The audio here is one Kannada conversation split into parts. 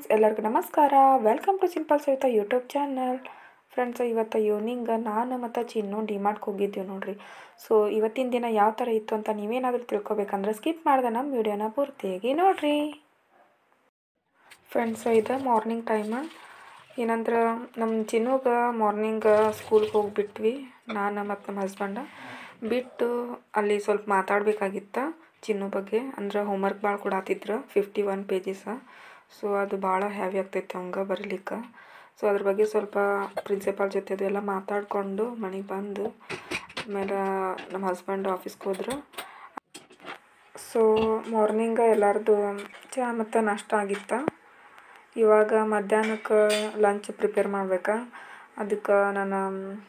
ಎಲ್ಲರಿಗೂ ನಮಸ್ಕಾರ welcome to simple Savitha YouTube channel friends ಇವತ್ತು ಈವ್ನಿಂಗ್ ನಾನು ಮತ್ತು ಚಿನ್ನು ಡಿಮಾರ್ಟ್ಗೆ ಹೋಗಿದ್ದೀವಿ ನೋಡ್ರಿ ಸೊ ಇವತ್ತಿನ ದಿನ ಯಾವ ಥರ ಇತ್ತು ಅಂತ ನೀವೇನಾದರೂ ತಿಳ್ಕೊಬೇಕಂದ್ರೆ ಸ್ಕಿಪ್ ಮಾಡಿದೆ ನಮ್ಮ ವಿಡಿಯೋನ ಪೂರ್ತಿಯಾಗಿ ನೋಡ್ರಿ ಫ್ರೆಂಡ್ಸ್ ಇದು ಮಾರ್ನಿಂಗ್ ಟೈಮ್ ಏನಂದ್ರೆ ನಮ್ಮ ಚಿನ್ನುಗೆ ಮಾರ್ನಿಂಗ್ ಸ್ಕೂಲ್ಗೆ ಹೋಗಿಬಿಟ್ವಿ ನಾನು ಮತ್ತು ನಮ್ಮ ಹಸ್ಬೆಂಡ ಬಿಟ್ಟು ಅಲ್ಲಿ ಸ್ವಲ್ಪ ಮಾತಾಡಬೇಕಾಗಿತ್ತು ಚಿನ್ನು ಬಗ್ಗೆ ಅಂದ್ರೆ ಹೋಮ್ವರ್ಕ್ ಭಾಳ ಕೊಡಾತಿದ್ರು ಫಿಫ್ಟಿ ಒನ್ ಪೇಜಸ ಸೊ ಅದು ಭಾಳ ಹ್ಯಾವಿ ಆಗ್ತೈತೆ ಅವಂಗೆ ಬರೀಲಿಕ್ಕೆ ಸೊ ಅದ್ರ ಬಗ್ಗೆ ಸ್ವಲ್ಪ ಪ್ರಿನ್ಸಿಪಾಲ್ ಜೊತೆ ಅದೆಲ್ಲ ಮಾತಾಡಿಕೊಂಡು ಮನೆಗೆ ಬಂದು ಆಮೇಲೆ ನಮ್ಮ ಹಸ್ಬೆಂಡ್ ಆಫೀಸ್ಗೆ ಹೋದ್ರು ಸೊ ಮಾರ್ನಿಂಗ ಎಲ್ಲರದು ಚಹಾ ಮತ್ತು ನಾಷ್ಟ ಆಗಿತ್ತು ಇವಾಗ ಮಧ್ಯಾಹ್ನಕ್ಕೆ ಲಂಚ್ ಪ್ರಿಪೇರ್ ಮಾಡ್ಬೇಕಾ ಅದಕ್ಕೆ ನಾನು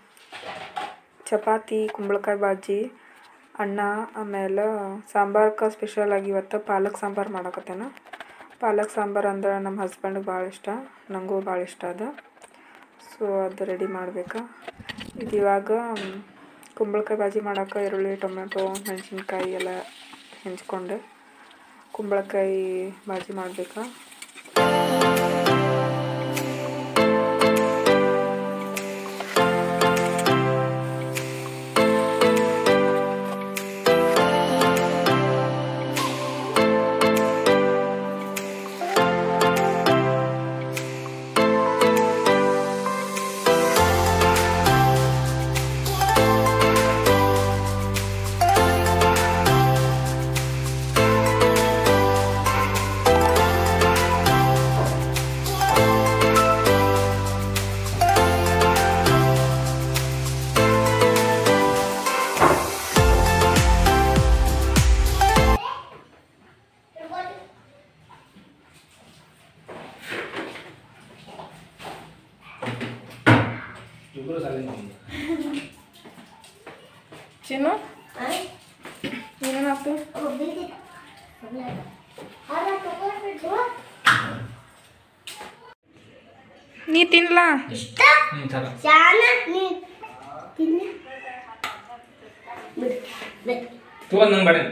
ಚಪಾತಿ ಕುಂಬಳಕಾಯಿ ಬಾಜಿ ಅನ್ನ ಆಮೇಲೆ ಸಾಂಬಾರ್ಗೆ ಸ್ಪೆಷಲಾಗಿ ಇವತ್ತು ಪಾಲಕ್ ಸಾಂಬಾರು ಮಾಡಕತ್ತೇನೆ ಪಾಲಕ್ ಸಾಂಬಾರು ಅಂದ್ರೆ ನಮ್ಮ ಹಸ್ಬೆಂಡ್ಗೆ ಭಾಳ ಇಷ್ಟ ನನಗೂ ಭಾಳ ಇಷ್ಟ ಅದ ಸೊ ಅದು ರೆಡಿ ಮಾಡ್ಬೇಕಾ ಇದು ಇವಾಗ ಕುಂಬಳಕಾಯಿ ಬಾಜಿ ಮಾಡೋಕೆ ಈರುಳ್ಳಿ ಟೊಮೆಟೊ ಮೆಣಸಿನ್ಕಾಯಿ ಎಲ್ಲ ಹೆಂಚ್ಕೊಂಡೆ ಕುಂಬಳಕಾಯಿ ಬಾಜಿ ಮಾಡಬೇಕಾ ಇಬ್ಬರು ಸಾಲಿನ ಚಿನ್ನು ಏನೇನಾಯ್ತು ನೀ ತಿನ್ಲಾ ಹ್ಞೂ ಚಲ ತಗೊಂಡ್ ನಂಗೆ ಬೇಡ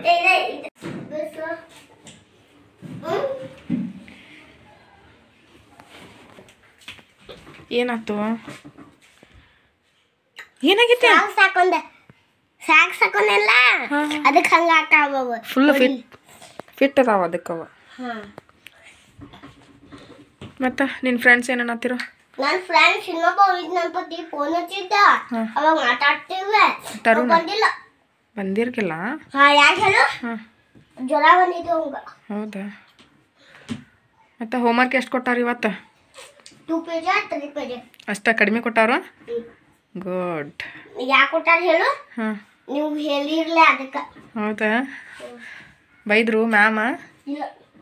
ಏನಾಯ್ತು ಏನಾಗೈತೆ ಸಾಕ್ಸ್ ಹಾಕೊಂಡೆ ಸಾಕ್ಸ್ ಹಾಕೊಂಡೆಲ್ಲ ಅದಕ್ಕೆ ಹಂಗ ಹಾಕಾವ ಫುಲ್ ಫಿಟ್ ಫಿಟ್ ಅದಾವ ಅದಕ್ಕವ ಮತ್ತು ನಿನ್ನ ಫ್ರೆಂಡ್ಸ್ ಏನೇನತ್ತಿರೋ ನನ್ನ ಫ್ರೆಂಡ್ಸ್ ಇನ್ನೊಬ್ಬ ಹೋಗಿದ್ ನನ್ನ ಪತಿ ಫೋನ್ ಹಚ್ಚಿದ್ದ ಹಾ. ಅವಾಗ ಮಾತಾಡ್ತೀವಿ ತರುಣ? ಬಂದಿಲ್ಲ ಬಂದಿರ್ಕಿಲ್ಲ ಹಾ ಯಾಕೆ ಹೇಳು ಹಾಂ ಜ್ವರ ಬಂದಿದ್ದು ಅವಂಗ ಹೌದಾ ಮತ್ತು ಹೋಮ್ವರ್ಕ್ ಎಷ್ಟು ಕೊಟ್ಟಾರ ಇವತ್ತು ಟೂ ಪೇಜ್ ತ್ರೀ ಪೇಜ್ ಅಷ್ಟ ಕಡಿಮೆ ಕೊಟ್ಟಾರ ಗುಡ್ ಯಾಕೆ ಕೊಟ್ಟಾರ ಹೇಳು ಹಾಂ ನೀವು ಹೇಳಿರ್ಲಿ ಅದಕ್ಕೆ ಹೌದಾ ಬೈದ್ರು ಮ್ಯಾಮ ಇಲ್ಲ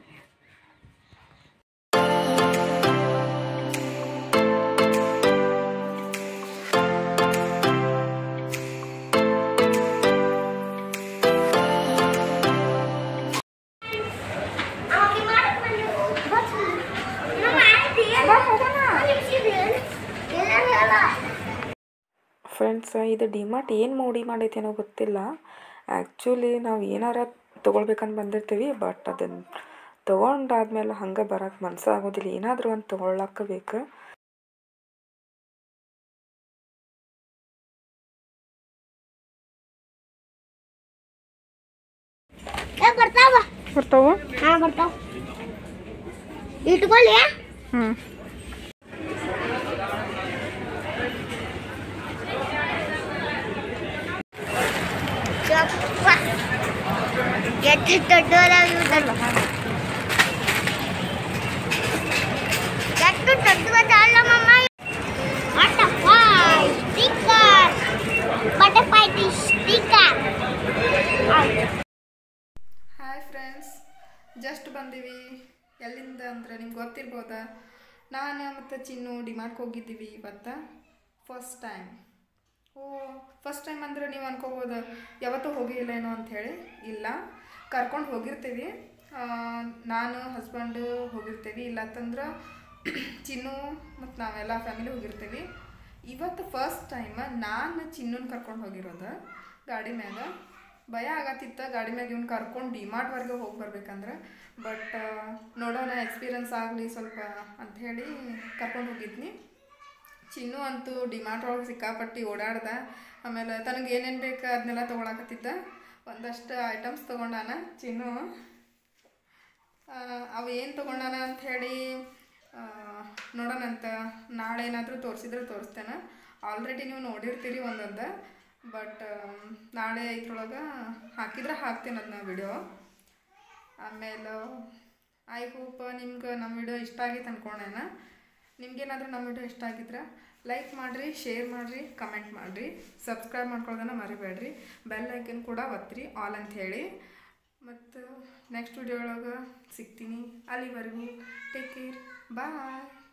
ಫ್ರೆಂಡ್ಸ್ ಇದು ಡಿಮಾರ್ಟ್ ಏನು ಮೋಡಿ ಮಾಡೈತೇನೋ ಗೊತ್ತಿಲ್ಲ ಆ್ಯಕ್ಚುಲಿ ನಾವು ಏನಾರ ತೊಗೊಳ್ಬೇಕಂತ ಬಂದಿರ್ತೀವಿ ಬಟ್ ಅದನ್ನು ತೊಗೊಂಡಾದ್ಮೇಲೆ ಹಂಗೆ ಬರೋಕ್ಕೆ ಮನಸ್ಸು ಆಗೋದಿಲ್ಲ ಏನಾದರೂ ಒಂದು ತೊಗೊಳಕ್ಕೆ ಬೇಕು ಬರ್ತಾವ ಬರ್ತಾವು ಹಾ ಬರ್ತಾವ ಇಟ್ಕೊಳ್ಳಿ ಹ್ಞೂ ಯಪ್ಪ. ಎಷ್ಟು ದೊಡ್ಡದಾಗಿರುತ್ತಲ್ಲ ಎಷ್ಟು ದೊಡ್ಡದಲ್ಲ mumma butterfly sticker butterfly sticker hi friends just ಬಂದೀವಿ ಎಲ್ಲಿಂದ ಅಂದರೆ ನಿಮ್ಗೆ ಗೊತ್ತಿರ್ಬೋದಾ ನಾನು ಮತ್ತು ಚಿನ್ನು ಡಿಮಾರ್ಟ್ಗೆ ಹೋಗಿದ್ದೀವಿ ಇವತ್ತು first time oh first time ಅಂದರೆ ನೀವು ಅನ್ಕೋಬೋದು ಯಾವತ್ತೂ ಹೋಗಿಲ್ಲ ಏನೋ ಅಂಥೇಳಿ ಇಲ್ಲ ಕರ್ಕೊಂಡು ಹೋಗಿರ್ತೀವಿ ಆ, ನಾನು ಹಸ್ಬೆಂಡು ಹೋಗಿರ್ತೀವಿ ಇಲ್ಲತ್ತಂದ್ರೆ ಚಿನ್ನು ಮತ್ತು ನಾವೆಲ್ಲ ಫ್ಯಾಮಿಲಿ ಹೋಗಿರ್ತೀವಿ ಇವತ್ತು ಫಸ್ಟ್ ಟೈಮ್ ನಾನು ಚಿನ್ನೂನ್ ಕರ್ಕೊಂಡು ಹೋಗಿರೋದು ಗಾಡಿ ಮ್ಯಾಗ ಭಯ ಆಗತ್ತಿತ್ತ ಗಾಡಿ ಮ್ಯಾಗ ಇವ್ನು ಕರ್ಕೊಂಡು ಡಿಮಾರ್ಟ್ವರೆಗೆ ಹೋಗಿ ಬರ್ಬೇಕಂದ್ರೆ ಬಟ್ ನೋಡೋಣ ಎಕ್ಸ್ಪೀರಿಯನ್ಸ್ ಆಗಲಿ ಸ್ವಲ್ಪ ಅಂಥೇಳಿ ಕರ್ಕೊಂಡು ಹೋಗಿದ್ನಿ ಚಿನ್ನು ಅಂತೂ ಡಿಮಾರ್ಟ್ ಒಳಗೆ ಸಿಕ್ಕಾಪಟ್ಟಿ ಓಡಾಡ್ದ ಆಮೇಲೆ ತನಗೆ ಏನೇನು ಬೇಕು ಅದನ್ನೆಲ್ಲ ತೊಗೊಳಕತ್ತಿದ್ದ ಒಂದಷ್ಟು ಐಟಮ್ಸ್ ತೊಗೊಂಡಾನ ಚಿನ್ನು ಆ, ಅವು ಏನು ತೊಗೊಂಡಾನ ಅಂಥೇಳಿ ನೋಡೋಣಂತ ನಾಳೆ ಏನಾದರೂ ತೋರಿಸಿದ್ರೆ ತೋರಿಸ್ತೇನೆ ಆಲ್ರೆಡಿ ನೀವು ನೋಡಿರ್ತೀರಿ ಒಂದೊಂದು ಬಟ್ ನಾಳೆ ಇದ್ರೊಳಗೆ ಹಾಕಿದ್ರೆ ಹಾಕ್ತೀನಿ ಅದನ್ನ ವಿಡಿಯೋ ಆಮೇಲೆ ಐ ಹೋಪ್ ನಿಮ್ಗೆ ನಮ್ಮ ವಿಡಿಯೋ ಇಷ್ಟ ಆಗಿತ್ತು ಅನ್ಕೊಂಡೇನ ನಿಮ್ಗೇನಾದರೂ ನಮ್ಮ ವಿಡಿಯೋ ಇಷ್ಟ ಆಗಿದ್ರೆ ಲೈಕ್ ಮಾಡಿರಿ ಶೇರ್ ಮಾಡಿರಿ ಕಮೆಂಟ್ ಮಾಡಿರಿ ಸಬ್ಸ್ಕ್ರೈಬ್ ಮಾಡ್ಕೊಳ್ಳೋದನ್ನ ಮರಿಬೇಡ್ರಿ ಬೆಲ್ ಐಕನ್ ಕೂಡ ಒತ್ತಿರಿ ಆಲ್ ಅಂತ ಹೇಳಿ ಮತ್ತು ನೆಕ್ಸ್ಟ್ ವಿಡಿಯೋ ಒಳಗೆ ಸಿಗ್ತೀನಿ ಅಲ್ಲಿವರೆಗೂ ಟೇಕ್ ಕೇರ್ ಬಾಯ್